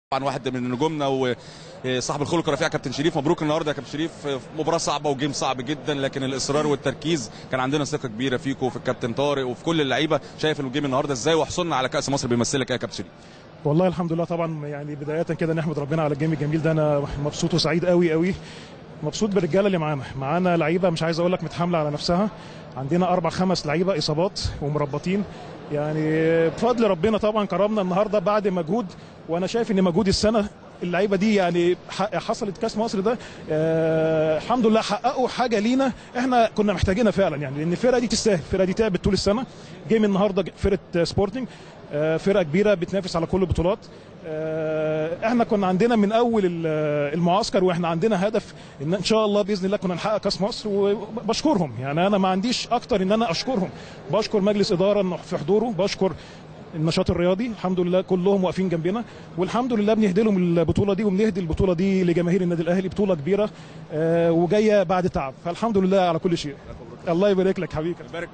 طبعا واحد من نجومنا وصاحب الخلق الرفيع كابتن شريف مبروك النهارده يا كابتن شريف مباراه صعبه وجيم صعب جدا لكن الاصرار والتركيز كان عندنا ثقه كبيره فيكم وفي الكابتن طارق وفي كل اللعيبه شايف الجيم النهارده ازاي وحصلنا على كاس مصر بيمثلك ايه يا كابتن شريف والله الحمد لله طبعا يعني بدايه كده نحمد ربنا على الجيم الجميل ده انا مبسوط وسعيد قوي قوي مبسوط بالرجاله اللي معانا معانا لعيبه مش عايز اقول لك متحامله على نفسها عندنا اربع خمس لعيبه اصابات ومربطين يعني بفضل ربنا طبعا كرمنا النهارده بعد مجهود وانا شايف ان مجهود السنه اللعيبه دي يعني حصلت كاس مصر ده آه الحمد لله حققوا حاجه لينا احنا كنا محتاجينها فعلا يعني لان الفرقه دي تستاهل الفرقه دي تعبت طول السنه جيم النهارده فرقه سبورتنج آه فرقه كبيره بتنافس على كل البطولات آه احنا كنا عندنا من اول المعسكر واحنا عندنا هدف ان ان شاء الله باذن الله كنا نحقق كاس مصر وبشكرهم يعني انا ما عنديش اكتر ان انا اشكرهم بشكر مجلس اداره في حضوره بشكر النشاط الرياضي الحمد لله كلهم واقفين جنبنا والحمد لله بنهدي لهم البطوله دي وبنهدي البطوله دي لجماهير النادي الاهلي بطوله كبيره آه وجايه بعد تعب فالحمد لله على كل شيء الله يبارك لك حبيبي